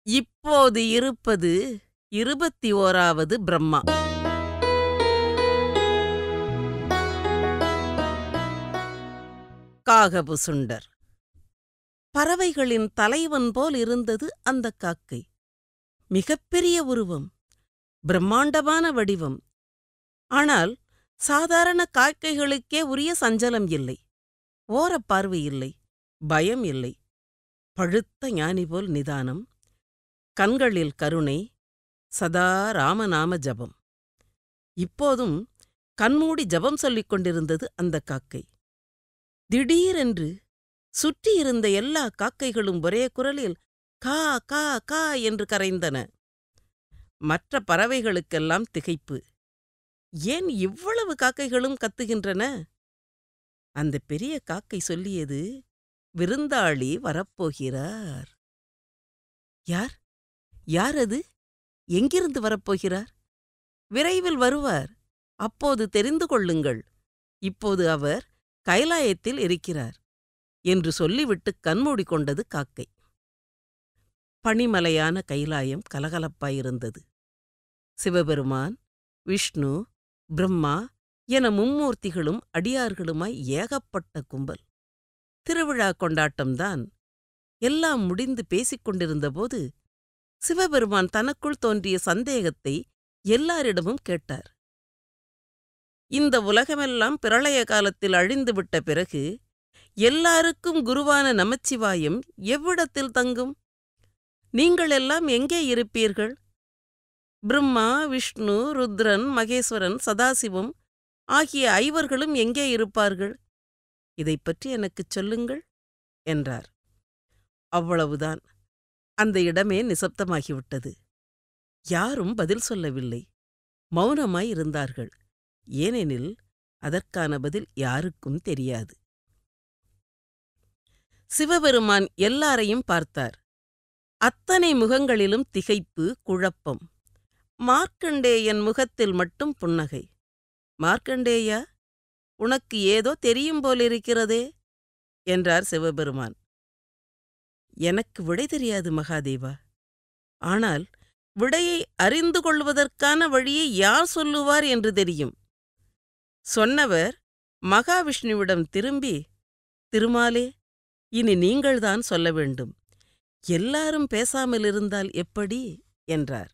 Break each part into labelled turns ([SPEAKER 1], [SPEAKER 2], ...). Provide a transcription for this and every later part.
[SPEAKER 1] இப்போது இருப்பது இருபத்தி ஓராவது பிரம்மா காகபுசுண்டர் பறவைகளின் தலைவன் போல் இருந்தது அந்த காக்கை மிகப்பெரிய உருவம் பிரம்மாண்டமான வடிவம் ஆனால் சாதாரண காக்கைகளுக்கே உரிய சஞ்சலம் இல்லை ஓரப்பார்வை இல்லை பயம் இல்லை பழுத்த ஞானி போல் நிதானம் கண்களில் கருணை சதா ராமநாம ஜபம் இப்போதும் கண்மூடி ஜபம் சொல்லிக் கொண்டிருந்தது அந்த காக்கை திடீரென்று சுற்றியிருந்த எல்லா காக்கைகளும் ஒரே குரலில் கா கா கா என்று கரைந்தன மற்ற பறவைகளுக்கெல்லாம் திகைப்பு ஏன் இவ்வளவு காக்கைகளும் கத்துகின்றன அந்த பெரிய காக்கை சொல்லியது விருந்தாளி வரப்போகிறார் யார் யார் அது எங்கிருந்து வரப்போகிறார் விரைவில் வருவார் அப்போது தெரிந்து கொள்ளுங்கள் இப்போது அவர் கைலாயத்தில் இருக்கிறார் என்று சொல்லிவிட்டு கண்மூடிக் கொண்டது காக்கை பனிமலையான கைலாயம் கலகலப்பாயிருந்தது சிவபெருமான் விஷ்ணு பிரம்மா என மும்மூர்த்திகளும் அடியார்களுமாய் ஏகப்பட்ட கும்பல் திருவிழா கொண்டாட்டம்தான் எல்லாம் முடிந்து பேசிக் கொண்டிருந்தபோது சிவபெருமான் தனக்குள் தோன்றிய சந்தேகத்தை எல்லாரிடமும் கேட்டார் இந்த உலகமெல்லாம் பிரளய காலத்தில் அழிந்துவிட்ட பிறகு எல்லாருக்கும் குருவான நமச்சிவாயம் எவ்விடத்தில் தங்கும் நீங்கள் எல்லாம் எங்கே இருப்பீர்கள் பிரம்மா விஷ்ணு ருத்ரன் மகேஸ்வரன் சதாசிவம் ஆகிய ஐவர்களும் எங்கே இருப்பார்கள் இதைப் பற்றி எனக்குச் சொல்லுங்கள் என்றார் அவ்வளவுதான் அந்த இடமே நிசப்தமாகிவிட்டது யாரும் பதில் சொல்லவில்லை மௌனமாய் இருந்தார்கள் ஏனெனில் அதற்கான பதில் யாருக்கும் தெரியாது சிவபெருமான் எல்லாரையும் பார்த்தார் அத்தனை முகங்களிலும் திகைப்பு குழப்பம் மார்க்கண்டேயன் முகத்தில் மட்டும் புன்னகை மார்க்கண்டேயா உனக்கு ஏதோ தெரியும் போலிருக்கிறதே என்றார் சிவபெருமான் எனக்கு விடை தெரியாது மகாதேவா ஆனால் விடையை அறிந்து கொள்வதற்கான வழியை யார் சொல்லுவார் என்று தெரியும் சொன்னவர் மகாவிஷ்ணுவிடம் திரும்பி திருமாலே இனி நீங்கள்தான் சொல்ல வேண்டும் எல்லாரும் பேசாமல் இருந்தால் எப்படி என்றார்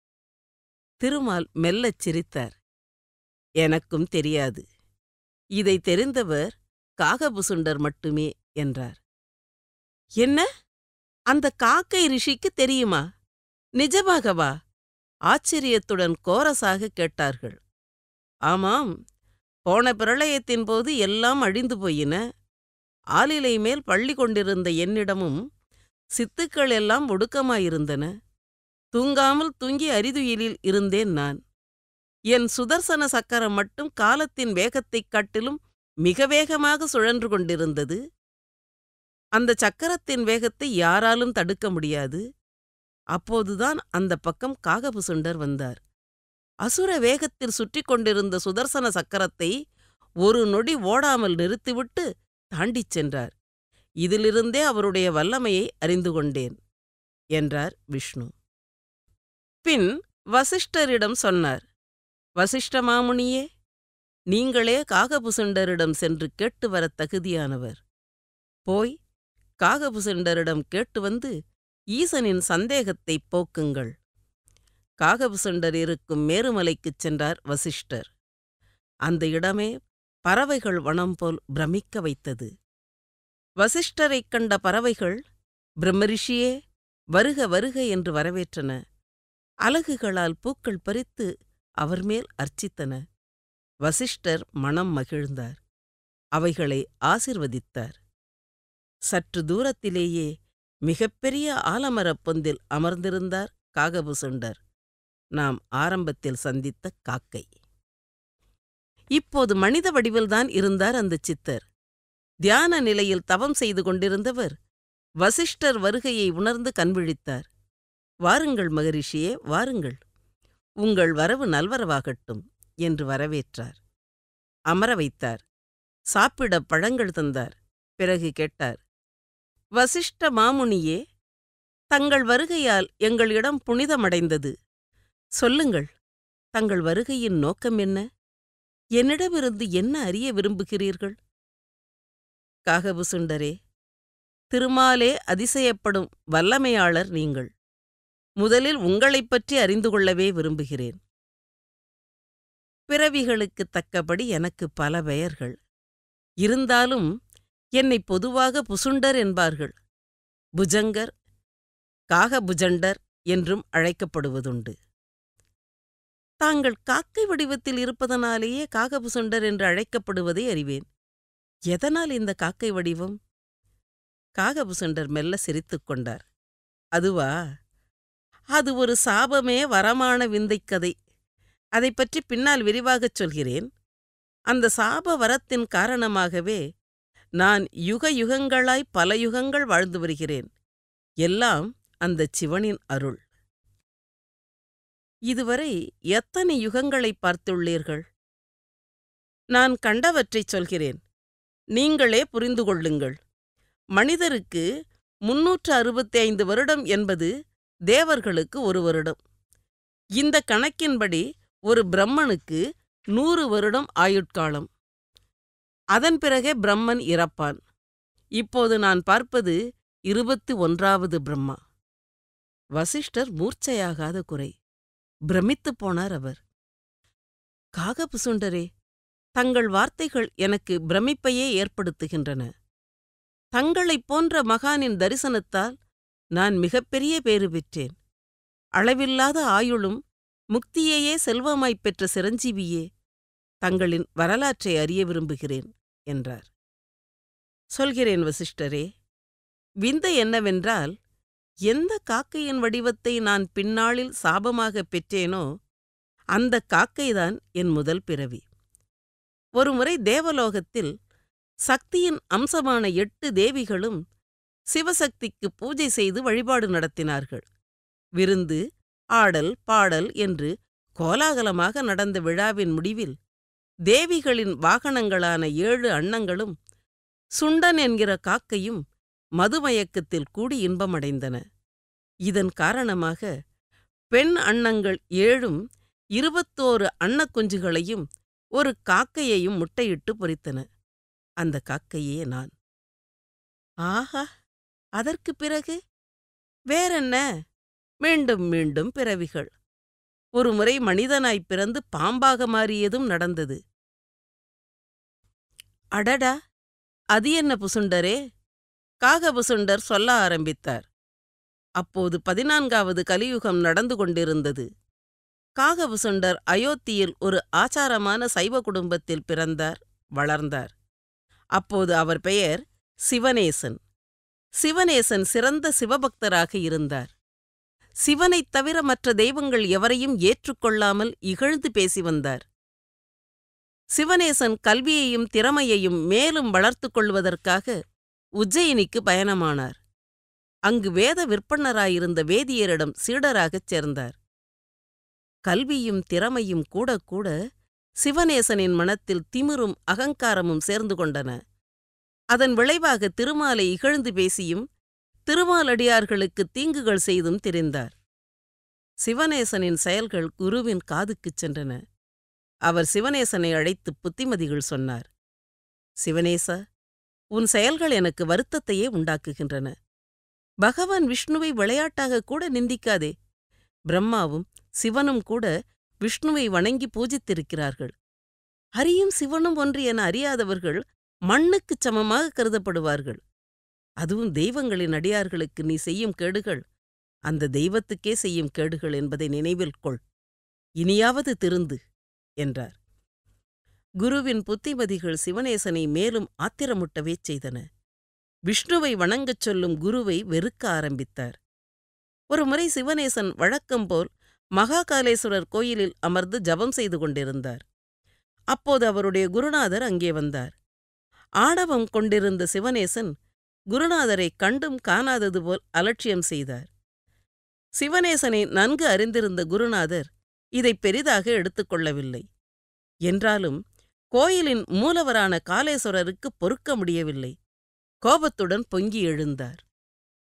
[SPEAKER 1] திருமால் மெல்லச் சிரித்தார் எனக்கும் தெரியாது இதை தெரிந்தவர் காகபுசுண்டர் மட்டுமே என்றார் என்ன அந்த காக்கை ரிஷிக்கு தெரியுமா நிஜமாகவா ஆச்சரியத்துடன் கோரசாக கேட்டார்கள் ஆமாம் போன பிரளயத்தின் போது எல்லாம் அழிந்து போயின ஆலிலை மேல் பள்ளி கொண்டிருந்த என்னிடமும் சித்துக்கள் எல்லாம் ஒடுக்கமாயிருந்தன தூங்காமல் தூங்கி அரிதுயிலில் இருந்தேன் நான் என் சுதர்சன சக்கரம் மட்டும் காலத்தின் வேகத்தைக் காட்டிலும் மிக வேகமாக சுழன்று கொண்டிருந்தது அந்த சக்கரத்தின் வேகத்தை யாராலும் தடுக்க முடியாது அப்போதுதான் அந்த பக்கம் காகபுசுண்டர் வந்தார் அசுர வேகத்தில் சுற்றிக் கொண்டிருந்த சுதர்சன சக்கரத்தை ஒரு நொடி ஓடாமல் நிறுத்திவிட்டு தாண்டிச் சென்றார் இதிலிருந்தே அவருடைய வல்லமையை அறிந்து கொண்டேன் என்றார் விஷ்ணு பின் வசிஷ்டரிடம் சொன்னார் வசிஷ்ட மாமுனியே நீங்களே காகபுசுண்டரிடம் சென்று கேட்டு வரத் தகுதியானவர் போய் காகபுசுண்டரிடம் கேட்டு வந்து ஈசனின் சந்தேகத்தைப் போக்குங்கள் காகபுசுண்டர் இருக்கும் மேருமலைக்குச் சென்றார் வசிஷ்டர் அந்த இடமே பறவைகள் வனம் போல் பிரமிக்க வைத்தது வசிஷ்டரைக் கண்ட பறவைகள் பிரம்மரிஷியே வருக வருக என்று வரவேற்றன அலகுகளால் பூக்கள் பறித்து அவர் மேல் அர்ச்சித்தன வசிஷ்டர் மனம் மகிழ்ந்தார் அவைகளை ஆசிர்வதித்தார் சற்று தூரத்திலேயே மிகப்பெரிய ஆலமரப் பொந்தில் அமர்ந்திருந்தார் காகபுசுண்டர் நாம் ஆரம்பத்தில் சந்தித்த காக்கை இப்போது மனித வடிவில்தான் இருந்தார் அந்த சித்தர் தியான நிலையில் தவம் செய்து கொண்டிருந்தவர் வசிஷ்டர் வருகையை உணர்ந்து கண்விழித்தார் வாருங்கள் மகரிஷியே வாருங்கள் உங்கள் வரவு நல்வரவாகட்டும் என்று வரவேற்றார் அமர வைத்தார் சாப்பிட பழங்கள் தந்தார் பிறகு கேட்டார் வசிஷ்ட மாமுனியே தங்கள் வருகையால் எங்கள் இடம் புனிதமடைந்தது சொல்லுங்கள் தங்கள் வருகையின் நோக்கம் என்ன என்னிடமிருந்து என்ன அறிய விரும்புகிறீர்கள் காகபு சுண்டரே திருமாலே அதிசயப்படும் வல்லமையாளர் நீங்கள் முதலில் உங்களைப் பற்றி அறிந்து கொள்ளவே விரும்புகிறேன் பிறவிகளுக்குத் தக்கபடி எனக்கு பல பெயர்கள் இருந்தாலும் என்னை பொதுவாக புசுண்டர் என்பார்கள் புஜங்கர் காகபுஜண்டர் என்றும் அழைக்கப்படுவதுண்டு தாங்கள் காக்கை வடிவத்தில் இருப்பதனாலேயே காகபுசுண்டர் என்று அழைக்கப்படுவதை அறிவேன் எதனால் இந்த காக்கை வடிவம் காகபுசுண்டர் மெல்ல சிரித்துக் கொண்டார் அதுவா அது ஒரு சாபமே வரமான விந்தைக் கதை அதைப் பற்றி பின்னால் விரிவாகச் சொல்கிறேன் அந்த சாப வரத்தின் காரணமாகவே நான் யுக யுகங்களாய் பல யுகங்கள் வாழ்ந்து வருகிறேன் எல்லாம் அந்தச் சிவனின் அருள் இதுவரை எத்தனை யுகங்களைப் பார்த்துள்ளீர்கள் நான் கண்டவற்றைச் சொல்கிறேன் நீங்களே புரிந்து கொள்ளுங்கள் மனிதருக்கு முன்னூற்று அறுபத்தி ஐந்து வருடம் என்பது தேவர்களுக்கு ஒரு வருடம் இந்த கணக்கின்படி ஒரு பிரம்மனுக்கு நூறு வருடம் ஆயுட்காலம் அதன் பிறகே பிரம்மன் இறப்பான் இப்போது நான் பார்ப்பது இருபத்தி ஒன்றாவது பிரம்மா வசிஷ்டர் மூர்ச்சையாகாத குறை பிரமித்துப் போனார் அவர் காகபுசுண்டரே தங்கள் வார்த்தைகள் எனக்கு பிரமிப்பையே ஏற்படுத்துகின்றன தங்களைப் போன்ற மகானின் தரிசனத்தால் நான் மிகப்பெரிய பேறு பெற்றேன் அளவில்லாத ஆயுளும் முக்தியையே செல்வமாய்ப் பெற்ற சிரஞ்சீவியே தங்களின் வரலாற்றை அறிய விரும்புகிறேன் என்றார் சொல்கிறேன் வசிஷ்டரே விந்தை என்னவென்றால் எந்த காக்கையின் வடிவத்தை நான் பின்னாளில் சாபமாகப் பெற்றேனோ அந்த காக்கைதான் என் முதல் பிறவி ஒருமுறை தேவலோகத்தில் சக்தியின் அம்சமான எட்டு தேவிகளும் சிவசக்திக்கு பூஜை செய்து வழிபாடு நடத்தினார்கள் விருந்து ஆடல் பாடல் என்று கோலாகலமாக நடந்த விழாவின் முடிவில் தேவிகளின் வாகனங்களான ஏழு அன்னங்களும் சுண்டன் என்கிற காக்கையும் மதுமயக்கத்தில் கூடி இன்பமடைந்தன இதன் காரணமாக பெண் அன்னங்கள் ஏழும் இருபத்தோரு அன்னக்குஞ்சுகளையும் ஒரு காக்கையையும் முட்டையிட்டு பொறித்தன அந்த காக்கையே நான் ஆஹா அதற்குப் பிறகு வேறென்ன மீண்டும் மீண்டும் பிறவிகள் ஒருமுறை மனிதனாய்ப் பிறந்து பாம்பாக மாறியதும் நடந்தது அடடா அது என்ன புசுண்டரே காகபுசுண்டர் சொல்ல ஆரம்பித்தார் அப்போது பதினான்காவது கலியுகம் நடந்து கொண்டிருந்தது காகபுசுண்டர் அயோத்தியில் ஒரு ஆச்சாரமான சைவ குடும்பத்தில் பிறந்தார் வளர்ந்தார் அப்போது அவர் பெயர் சிவனேசன் சிவனேசன் சிறந்த சிவபக்தராக இருந்தார் சிவனைத் தவிர மற்ற தெய்வங்கள் எவரையும் ஏற்றுக்கொள்ளாமல் இகழ்ந்து பேசி வந்தார் சிவனேசன் கல்வியையும் திறமையையும் மேலும் வளர்த்துக் கொள்வதற்காக உஜ்ஜயினிக்கு பயணமானார் அங்கு வேத விற்பனராயிருந்த வேதியரிடம் சீடராகச் சேர்ந்தார் கல்வியும் திறமையும் கூட கூட சிவனேசனின் மனத்தில் திமிரும் அகங்காரமும் சேர்ந்து கொண்டன அதன் விளைவாக திருமாலை இகழ்ந்து பேசியும் திருமாலடியார்களுக்கு தீங்குகள் செய்தும் திரிந்தார் சிவனேசனின் செயல்கள் குருவின் காதுக்குச் சென்றன அவர் சிவனேசனை அழைத்து புத்திமதிகள் சொன்னார் சிவனேசா உன் செயல்கள் எனக்கு வருத்தத்தையே உண்டாக்குகின்றன பகவான் விஷ்ணுவை விளையாட்டாக கூட நிந்திக்காதே பிரம்மாவும் சிவனும் கூட விஷ்ணுவை வணங்கி பூஜித்திருக்கிறார்கள் ஹரியும் சிவனும் ஒன்று என அறியாதவர்கள் மண்ணுக்குச் சமமாக கருதப்படுவார்கள் அதுவும் தெய்வங்களின் அடியார்களுக்கு நீ செய்யும் கேடுகள் அந்த தெய்வத்துக்கே செய்யும் கேடுகள் என்பதை நினைவில் கொள் இனியாவது திருந்து என்றார் குருவின் புத்திமதிகள் சிவனேசனை மேலும் ஆத்திரமுட்டவே செய்தன விஷ்ணுவை வணங்கச் சொல்லும் குருவை வெறுக்க ஆரம்பித்தார் ஒருமுறை சிவனேசன் வழக்கம்போல் மகாகாலேஸ்வரர் கோயிலில் அமர்ந்து ஜபம் செய்து கொண்டிருந்தார் அப்போது அவருடைய குருநாதர் அங்கே வந்தார் ஆணவம் கொண்டிருந்த சிவனேசன் குருநாதரை கண்டும் காணாதது போல் அலட்சியம் செய்தார் சிவனேசனை நன்கு அறிந்திருந்த குருநாதர் இதை பெரிதாக எடுத்துக்கொள்ளவில்லை என்றாலும் கோயிலின் மூலவரான காலேஸ்வரருக்கு பொறுக்க முடியவில்லை கோபத்துடன் பொங்கி எழுந்தார்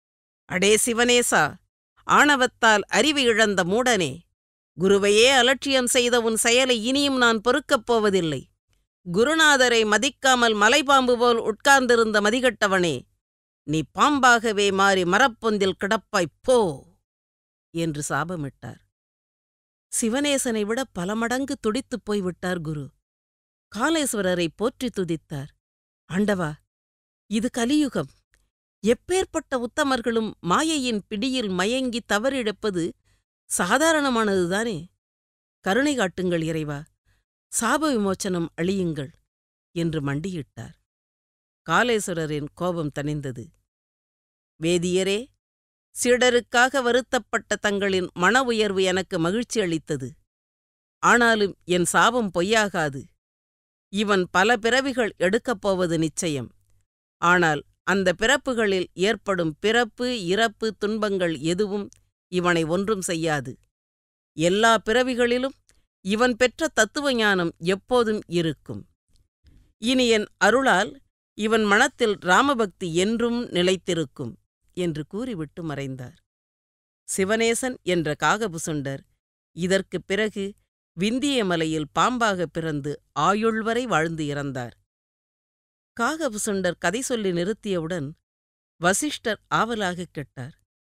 [SPEAKER 1] அடே சிவனேசா ஆணவத்தால் அறிவு இழந்த மூடனே குருவையே அலட்சியம் செய்த உன் செயலை இனியும் நான் பொறுக்கப் போவதில்லை குருநாதரை மதிக்காமல் மலைபாம்பு போல் உட்கார்ந்திருந்த மதிகட்டவனே நீ பாம்பாகவே மாறி மரப்பொந்தில் கிடப்பாய் போ என்று சாபமிட்டார் சிவனேசனை விட பல மடங்கு துடித்துப் போய்விட்டார் குரு காலேஸ்வரரை போற்றி துதித்தார் ஆண்டவா இது கலியுகம் எப்பேற்பட்ட உத்தமர்களும் மாயையின் பிடியில் மயங்கி தவறிழப்பது சாதாரணமானதுதானே கருணை காட்டுங்கள் இறைவா சாப விமோச்சனம் அழியுங்கள் என்று மண்டியிட்டார் காலேஸ்வரரின் கோபம் தணிந்தது வேதியரே சீடருக்காக வருத்தப்பட்ட தங்களின் மன உயர்வு எனக்கு மகிழ்ச்சி அளித்தது ஆனாலும் என் சாபம் பொய்யாகாது இவன் பல பிறவிகள் எடுக்கப் போவது நிச்சயம் ஆனால் அந்த பிறப்புகளில் ஏற்படும் பிறப்பு இறப்பு துன்பங்கள் எதுவும் இவனை ஒன்றும் செய்யாது எல்லா பிறவிகளிலும் இவன் பெற்ற தத்துவ ஞானம் எப்போதும் இருக்கும் இனி என் அருளால் இவன் மனத்தில் ராமபக்தி என்றும் நிலைத்திருக்கும் என்று கூறிவிட்டு மறைந்தார் சிவனேசன் என்ற காகபுசுண்டர் இதற்குப் பிறகு விந்திய மலையில் பாம்பாக பிறந்து ஆயுள் வரை வாழ்ந்து இறந்தார் காகபுசுண்டர் கதை சொல்லி நிறுத்தியவுடன் வசிஷ்டர் ஆவலாகக் கேட்டார்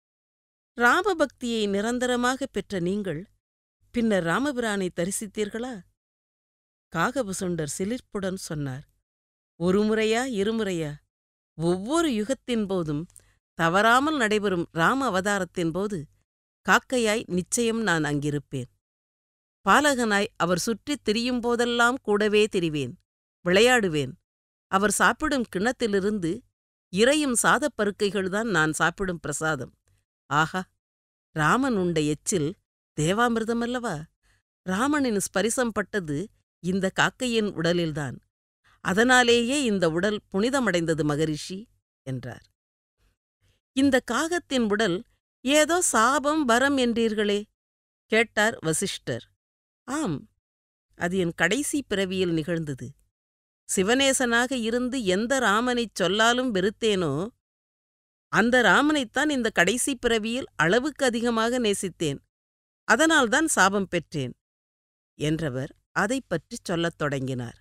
[SPEAKER 1] ராமபக்தியை நிரந்தரமாகப் பெற்ற நீங்கள் பின்னர் ராமபிரானை தரிசித்தீர்களா காகபுசுண்டர் சிலிர்ப்புடன் சொன்னார் ஒரு முறையா இருமுறையா ஒவ்வொரு யுகத்தின் போதும் தவறாமல் நடைபெறும் ராம அவதாரத்தின் போது காக்கையாய் நிச்சயம் நான் அங்கிருப்பேன் பாலகனாய் அவர் சுற்றித் திரியும் போதெல்லாம் கூடவே திரிவேன் விளையாடுவேன் அவர் சாப்பிடும் கிண்ணத்திலிருந்து இறையும் சாதப்பருக்கைகள்தான் நான் சாப்பிடும் பிரசாதம் ஆஹா ராமன் உண்ட எச்சில் தேவாமிர்தமல்லவா ராமனின் ஸ்பரிசம் பட்டது இந்த காக்கையின் உடலில்தான் அதனாலேயே இந்த உடல் புனிதமடைந்தது மகரிஷி என்றார் இந்த காகத்தின் உடல் ஏதோ சாபம் வரம் என்றீர்களே கேட்டார் வசிஷ்டர் ஆம் அது என் கடைசி பிறவியில் நிகழ்ந்தது சிவநேசனாக இருந்து எந்த ராமனைச் சொல்லாலும் வெறுத்தேனோ அந்த ராமனைத்தான் இந்த கடைசி பிறவியில் அளவுக்கு அதிகமாக நேசித்தேன் அதனால்தான் சாபம் பெற்றேன் என்றவர் அதைப் பற்றிச் சொல்லத் தொடங்கினார்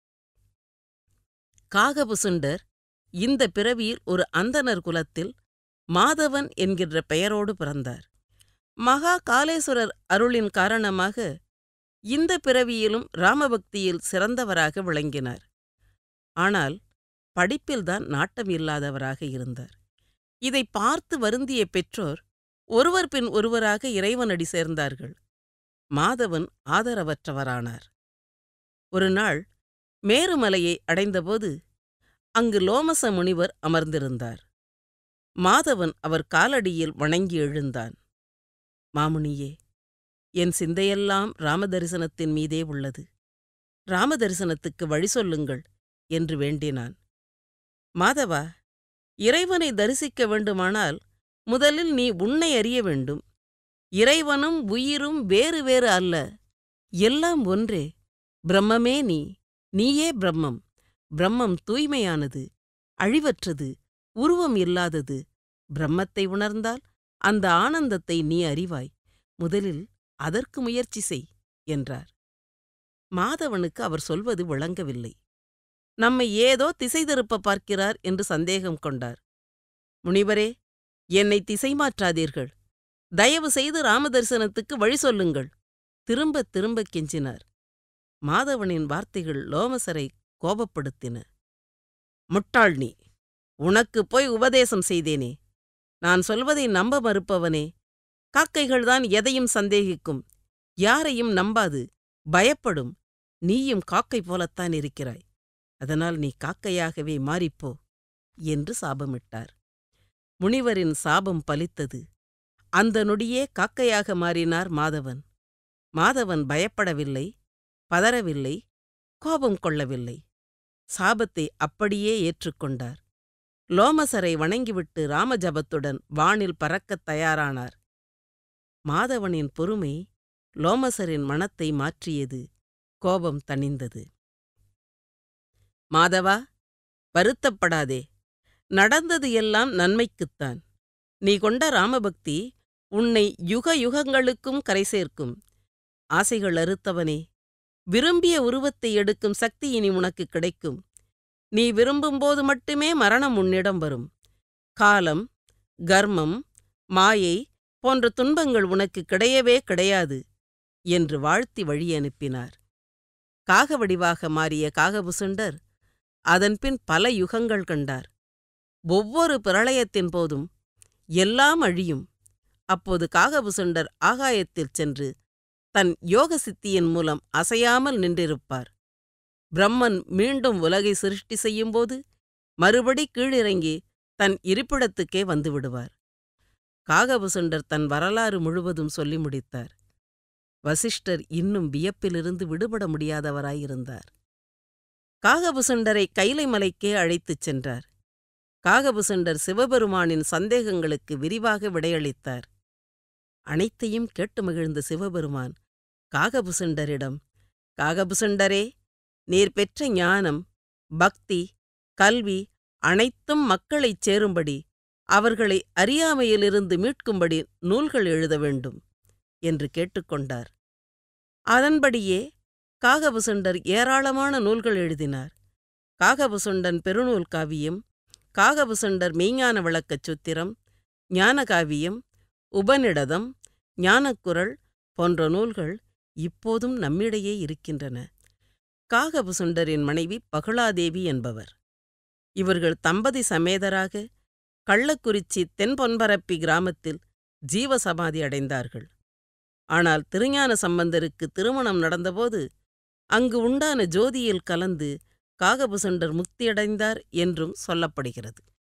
[SPEAKER 1] காகபுசுண்டர் இந்த பிறவியில் ஒரு அந்தணர் குலத்தில் மாதவன் என்கின்ற பெயரோடு பிறந்தார் மகா காலேஸ்வரர் அருளின் காரணமாக இந்த பிறவியிலும் ராமபக்தியில் சிறந்தவராக விளங்கினார் ஆனால் படிப்பில்தான் நாட்டம் இல்லாதவராக இருந்தார் இதை பார்த்து வருந்திய பெற்றோர் ஒருவர் பின் ஒருவராக இறைவனடி சேர்ந்தார்கள் மாதவன் ஆதரவற்றவரானார் ஒரு நாள் மேருமலையை அடைந்தபோது அங்கு லோமச முனிவர் அமர்ந்திருந்தார் மாதவன் அவர் காலடியில் வணங்கி எழுந்தான் மாமுனியே என் சிந்தையெல்லாம் ராமதரிசனத்தின் மீதே உள்ளது ராமதரிசனத்துக்கு வழி சொல்லுங்கள் என்று வேண்டினான் மாதவா இறைவனை தரிசிக்க வேண்டுமானால் முதலில் நீ உன்னை அறிய வேண்டும் இறைவனும் உயிரும் வேறு வேறு அல்ல எல்லாம் ஒன்றே பிரம்மமே நீ நீயே பிரம்மம் பிரம்மம் தூய்மையானது அழிவற்றது உருவம் இல்லாதது பிரம்மத்தை உணர்ந்தால் அந்த ஆனந்தத்தை நீ அறிவாய் முதலில் அதற்கு முயற்சி செய் என்றார் மாதவனுக்கு அவர் சொல்வது விளங்கவில்லை நம்மை ஏதோ திசை திருப்ப பார்க்கிறார் என்று சந்தேகம் கொண்டார் முனிவரே என்னை திசை மாற்றாதீர்கள் தயவு செய்து ராமதரிசனத்துக்கு வழி சொல்லுங்கள் திரும்ப திரும்ப கெஞ்சினார் மாதவனின் வார்த்தைகள் லோமசரை கோபப்படுத்தின முட்டாள் நீ உனக்கு போய் உபதேசம் செய்தேனே நான் சொல்வதை நம்ப மறுப்பவனே காக்கைகள்தான் எதையும் சந்தேகிக்கும் யாரையும் நம்பாது பயப்படும் நீயும் காக்கை போலத்தான் இருக்கிறாய் அதனால் நீ காக்கையாகவே மாறிப்போ என்று சாபமிட்டார் முனிவரின் சாபம் பலித்தது அந்த நொடியே காக்கையாக மாறினார் மாதவன் மாதவன் பயப்படவில்லை பதறவில்லை கோபம் கொள்ளவில்லை சாபத்தை அப்படியே ஏற்றுக்கொண்டார் லோமசரை வணங்கிவிட்டு ராமஜபத்துடன் வானில் பறக்கத் தயாரானார் மாதவனின் பொறுமை லோமசரின் மனத்தை மாற்றியது கோபம் தணிந்தது மாதவா வருத்தப்படாதே நடந்தது எல்லாம் நன்மைக்குத்தான் நீ கொண்ட ராமபக்தி உன்னை யுக யுகங்களுக்கும் கரை சேர்க்கும் ஆசைகள் அறுத்தவனே விரும்பிய உருவத்தை எடுக்கும் சக்தி இனி உனக்கு கிடைக்கும் நீ விரும்பும்போது மட்டுமே மரணம் உன்னிடம் வரும் காலம் கர்மம் மாயை போன்ற துன்பங்கள் உனக்கு கிடையவே கிடையாது என்று வாழ்த்தி வழி அனுப்பினார் காக வடிவாக மாறிய காகபுசுண்டர் அதன்பின் பல யுகங்கள் கண்டார் ஒவ்வொரு பிரளயத்தின் போதும் எல்லாம் அழியும் அப்போது காகபுசுண்டர் ஆகாயத்தில் சென்று தன் யோக சித்தியின் மூலம் அசையாமல் நின்றிருப்பார் பிரம்மன் மீண்டும் உலகை சிருஷ்டி செய்யும்போது மறுபடி கீழிறங்கி தன் இருப்பிடத்துக்கே வந்துவிடுவார் காகபுசுண்டர் தன் வரலாறு முழுவதும் சொல்லி முடித்தார் வசிஷ்டர் இன்னும் வியப்பிலிருந்து விடுபட முடியாதவராயிருந்தார் காகபுசுண்டரை கைலை மலைக்கே அழைத்துச் சென்றார் காகபுசுண்டர் சிவபெருமானின் சந்தேகங்களுக்கு விரிவாக விடையளித்தார் அனைத்தையும் கேட்டு மகிழ்ந்த சிவபெருமான் காகபுசுண்டரிடம் காகபுசுண்டரே நீர் பெற்ற ஞானம் பக்தி கல்வி அனைத்தும் மக்களைச் சேரும்படி அவர்களை அறியாமையிலிருந்து மீட்கும்படி நூல்கள் எழுத வேண்டும் என்று கேட்டுக்கொண்டார் அதன்படியே காகபுசுண்டர் ஏராளமான நூல்கள் எழுதினார் காகபுசுண்டன் பெருநூல் காவியம் காகபுசுண்டர் மெய்ஞான விளக்கச் சூத்திரம் ஞானகாவியம் உபநிடதம் ஞானக்குரல் போன்ற நூல்கள் இப்போதும் நம்மிடையே இருக்கின்றன காகபுசுண்டரின் மனைவி பகுளாதேவி என்பவர் இவர்கள் தம்பதி சமேதராக கள்ளக்குறிச்சி தென்பொன்பரப்பி கிராமத்தில் ஜீவசமாதி அடைந்தார்கள் ஆனால் திருஞான சம்பந்தருக்கு திருமணம் நடந்தபோது அங்கு உண்டான ஜோதியில் கலந்து காகபுசுண்டர் முக்தியடைந்தார் என்றும் சொல்லப்படுகிறது